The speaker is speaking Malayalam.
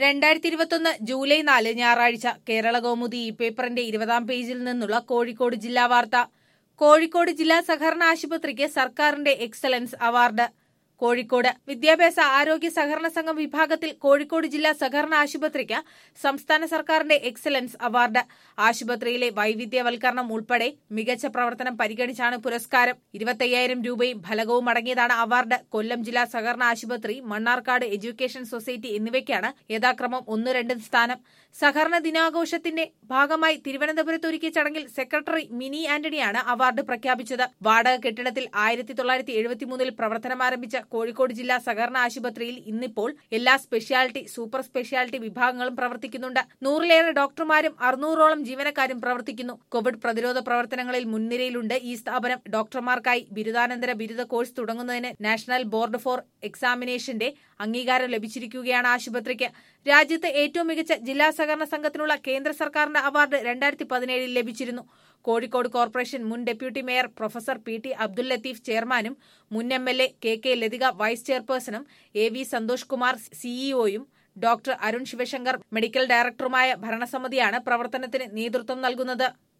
രണ്ടായിരത്തി ഇരുപത്തൊന്ന് ജൂലൈ നാല് ഞായറാഴ്ച കേരള കൗമുദി ഈ പേപ്പറിന്റെ ഇരുപതാം പേജിൽ നിന്നുള്ള കോഴിക്കോട് ജില്ലാ വാർത്ത കോഴിക്കോട് ജില്ലാ സഹകരണ ആശുപത്രിക്ക് സർക്കാരിന്റെ എക്സലൻസ് അവാർഡ് കോഴിക്കോട് വിദ്യാഭ്യാസ ആരോഗ്യ സഹകരണ സംഘം വിഭാഗത്തിൽ കോഴിക്കോട് ജില്ലാ സഹകരണ ആശുപത്രിക്ക് സംസ്ഥാന സർക്കാരിന്റെ എക്സലൻസ് അവാർഡ് ആശുപത്രിയിലെ വൈവിധ്യവൽക്കരണം ഉൾപ്പെടെ മികച്ച പ്രവർത്തനം പരിഗണിച്ചാണ് പുരസ്കാരം ഇരുപത്തയ്യായിരം രൂപയും ഫലകവും അടങ്ങിയതാണ് അവാർഡ് കൊല്ലം ജില്ലാ സഹകരണ ആശുപത്രി മണ്ണാർക്കാട് എഡ്യൂക്കേഷൻ സൊസൈറ്റി എന്നിവയ്ക്കാണ് യഥാക്രമം ഒന്ന് രണ്ട് സ്ഥാനം സഹകരണ ദിനാഘോഷത്തിന്റെ ഭാഗമായി തിരുവനന്തപുരത്ത് ഒരുക്കിയ ചടങ്ങിൽ സെക്രട്ടറി മിനി ആന്റണിയാണ് അവാർഡ് പ്രഖ്യാപിച്ചത് വാടക കെട്ടിടത്തിൽ ആയിരത്തി തൊള്ളായിരത്തി എഴുപത്തിമൂന്നിൽ പ്രവർത്തനം ആരംഭിച്ച കോഴിക്കോട് ജില്ലാ സഹകരണ ആശുപത്രിയിൽ ഇന്നിപ്പോൾ എല്ലാ സ്പെഷ്യാലിറ്റി സൂപ്പർ സ്പെഷ്യാലിറ്റി വിഭാഗങ്ങളും പ്രവർത്തിക്കുന്നുണ്ട് നൂറിലേറെ ഡോക്ടർമാരും അറുന്നൂറോളം ജീവനക്കാരും പ്രവർത്തിക്കുന്നു കോവിഡ് പ്രതിരോധ പ്രവർത്തനങ്ങളിൽ മുൻനിരയിലുണ്ട് ഈ സ്ഥാപനം ഡോക്ടർമാർക്കായി ബിരുദാനന്തര ബിരുദ കോഴ്സ് തുടങ്ങുന്നതിന് നാഷണൽ ബോർഡ് ഫോർ എക്സാമിനേഷന്റെ അംഗീകാരം ലഭിച്ചിരിക്കുകയാണ് ആശുപത്രിക്ക് രാജ്യത്ത് ഏറ്റവും മികച്ച ജില്ലാ സഹകരണ സംഘത്തിനുള്ള കേന്ദ്ര സർക്കാരിന്റെ അവാർഡ് രണ്ടായിരത്തി പതിനേഴിൽ ലഭിച്ചിരുന്നു കോഴിക്കോട് കോർപ്പറേഷൻ മുൻ deputy mayor professor P T Abdul Latheef ചെയർമാനും മുൻ M L A K K Lathika vice ചെയർപേഴ്സണും എ വി സന്തോഷ് കുമാർ സിഇഒയും ഡോക്ടർ അരുൺ ശിവശങ്കർ മെഡിക്കൽ ഡയറക്ടറുമായ ഭരണസമിതിയാണ് പ്രവർത്തനത്തിന് നേതൃത്വം നൽകുന്നത്